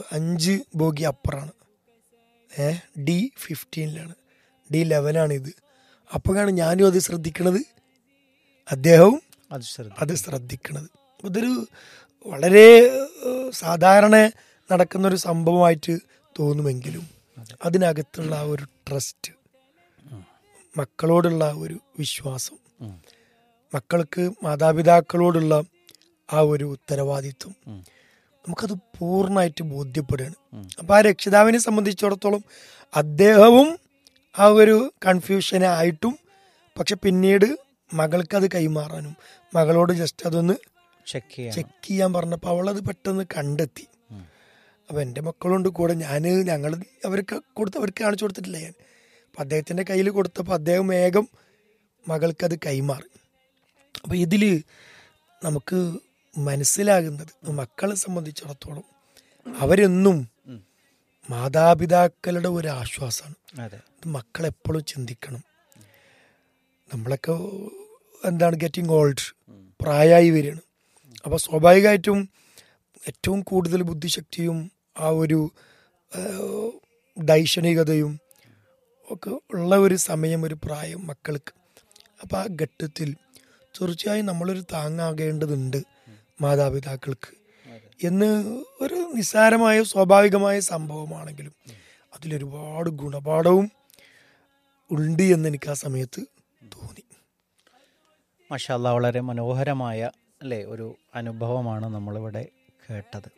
അഞ്ച് ബോഗി അപ്പുറമാണ് ഏ ഡി ഫിഫ്റ്റീനിലാണ് ഡി ലെവലാണ് ഇത് അപ്പോഴാണ് ഞാനും അത് ശ്രദ്ധിക്കണത് അദ്ദേഹവും അത് ശ്രദ്ധ അത് ശ്രദ്ധിക്കണത് ഇതൊരു വളരെ ഏഹ്, സാധാരണ നടക്കുന്ന ഒരു സംഭവമായിട്ട് തോന്നുമെങ്കിലും അതിനകത്തുള്ള ആ ഒരു ട്രസ്റ്റ് മക്കളോടുള്ള ആ ഒരു വിശ്വാസം ഉം. മക്കൾക്ക് മാതാപിതാക്കളോടുള്ള ആ ഒരു ഉത്തരവാദിത്വം ഉം. നമുക്കത് പൂർണ്ണമായിട്ട് ബോധ്യപ്പെടുകയാണ് ഉം. അപ്പം ആ രക്ഷിതാവിനെ സംബന്ധിച്ചിടത്തോളം അദ്ദേഹവും ആ ഒരു കൺഫ്യൂഷനായിട്ടും പക്ഷെ പിന്നീട് മകൾക്ക് അത് കൈമാറാനും മകളോട് ജസ്റ്റ് അതൊന്ന് ചെക്ക് ചെയ്യാം ചെക്ക് ചെയ്യാൻ പറഞ്ഞപ്പോൾ അവളത് പെട്ടെന്ന് കണ്ടെത്തി ഉം. അപ്പം എൻ്റെ മക്കളുണ്ട് കൂടെ ഞാൻ ഞങ്ങൾ അവർക്ക് കൊടുത്ത് അവർക്ക് കാണിച്ചു കൊടുത്തിട്ടില്ല ഞാൻ അപ്പം അദ്ദേഹത്തിൻ്റെ കയ്യിൽ കൊടുത്തപ്പോൾ അദ്ദേഹം വേഗം മകൾക്കത് കൈമാറി അപ്പം ഇതിൽ നമുക്ക് മനസ്സിലാകുന്നത് മക്കളെ സംബന്ധിച്ചിടത്തോളം അവരെന്നും ഉം. മാതാപിതാക്കളുടെ ഒരു ആശ്വാസമാണ് അതെ ഇത് മക്കളെപ്പോഴും ചിന്തിക്കണം നമ്മളൊക്കെ എന്താണ് ഗെറ്റിംഗ് ഓൾഡ് പ്രായമായി വരികയാണ് അപ്പോൾ സ്വാഭാവികമായിട്ടും ഏറ്റവും കൂടുതൽ ബുദ്ധിശക്തിയും ആ ഒരു ആ, ദൈക്ഷണികതയും ഒക്കെ ഉള്ള ഒരു സമയം ഒരു പ്രായം മക്കൾക്ക് അപ്പോൾ ആ ഘട്ടത്തിൽ തീർച്ചയായും നമ്മളൊരു താങ്ങാകേണ്ടതുണ്ട് മാതാപിതാക്കൾക്ക് എന്ന് ഒരു നിസ്സാരമായ സ്വാഭാവികമായ സംഭവമാണെങ്കിലും അതിലൊരുപാട് ഗുണപാഠവും ഉണ്ട് എന്ന് എനിക്ക് ആ സമയത്ത് തോന്നി മഷാല്ല വളരെ മനോഹരമായ അല്ലേ ഒരു അനുഭവമാണ് നമ്മളിവിടെ കേട്ടത്